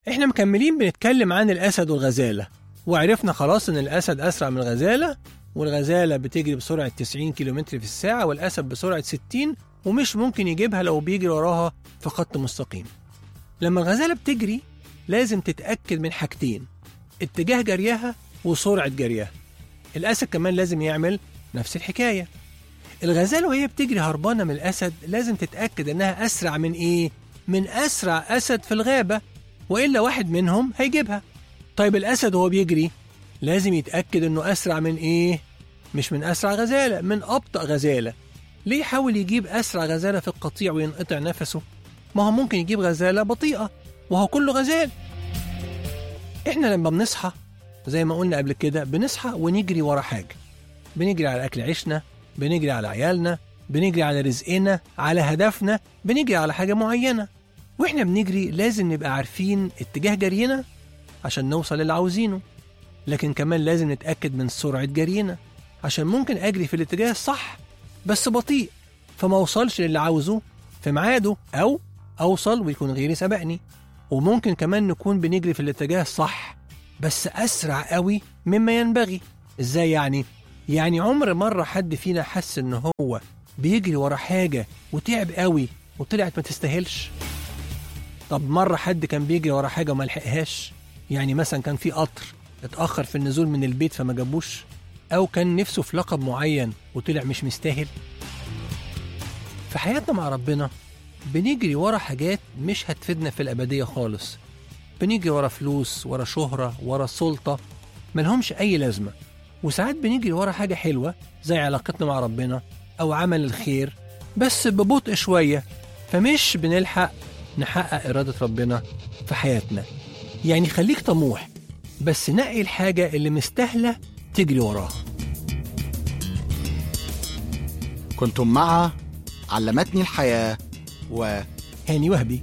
احنا مكملين بنتكلم عن الأسد والغزالة وعرفنا خلاص إن الأسد أسرع من الغزالة والغزالة بتجري بسرعة 90 كيلومتر في الساعة والأسد بسرعة 60 ومش ممكن يجيبها لو بيجري وراها في خط مستقيم لما الغزالة بتجري لازم تتأكد من حاجتين اتجاه جريها وسرعة جريها الأسد كمان لازم يعمل نفس الحكاية الغزالة وهي بتجري هربانة من الأسد لازم تتأكد إنها أسرع من إيه؟ من أسرع أسد في الغابة وإلا واحد منهم هيجيبها طيب الأسد وهو بيجري لازم يتأكد إنه أسرع من إيه؟ مش من أسرع غزالة من أبطأ غزالة ليه يحاول يجيب أسرع غزالة في القطيع وينقطع نفسه؟ ما هو ممكن يجيب غزالة بطيئة وهو كله غزال إحنا لما بنصحى زي ما قلنا قبل كده بنصحى ونجري ورا حاجة بنجري على أكل عيشنا بنجري على عيالنا بنجري على رزقنا على هدفنا بنجري على حاجة معينة وإحنا بنجري لازم نبقى عارفين اتجاه جرينا عشان نوصل اللي عاوزينه لكن كمان لازم نتأكد من سرعة جرينا عشان ممكن أجري في الاتجاه الصح بس بطيء فما أوصلش للي عاوزه في ميعاده أو أوصل ويكون غيري سبقني وممكن كمان نكون بنجري في الاتجاه الصح بس أسرع قوي مما ينبغي إزاي يعني؟ يعني عمر مرة حد فينا حس إن هو بيجري ورا حاجة وتعب قوي وطلعت ما تستاهلش طب مرة حد كان بيجري ورا حاجة وما لحقهاش يعني مثلا كان في قطر اتأخر في النزول من البيت فما جابوش أو كان نفسه في لقب معين وطلع مش مستاهل في حياتنا مع ربنا بنجري ورا حاجات مش هتفيدنا في الأبدية خالص بنجري ورا فلوس ورا شهرة ورا سلطة ملهمش أي لازمة وساعات بنجري ورا حاجة حلوة زي علاقتنا مع ربنا أو عمل الخير بس ببطء شوية فمش بنلحق نحقق إرادة ربنا في حياتنا يعني خليك طموح بس نقي الحاجة اللي مستاهلة تجري وراها كنتم مع علمتني الحياة و هاني وهبي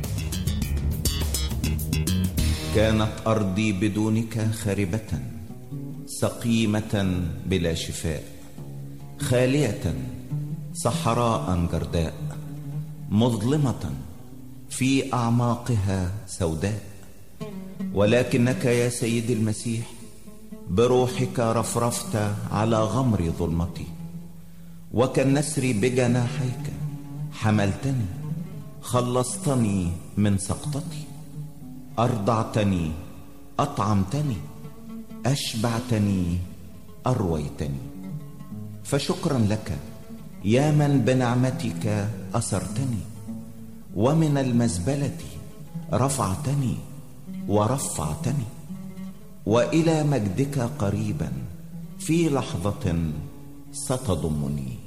كانت أرضي بدونك خاربة سقيمة بلا شفاء خالية صحراء جرداء مظلمة في أعماقها سوداء ولكنك يا سيدي المسيح بروحك رفرفت على غمر ظلمتي وكالنسر بجناحيك حملتني خلصتني من سقطتي أرضعتني أطعمتني أشبعتني أرويتني فشكرا لك يا من بنعمتك أسرتني ومن المزبلة رفعتني ورفعتني وإلى مجدك قريبا في لحظة ستضمني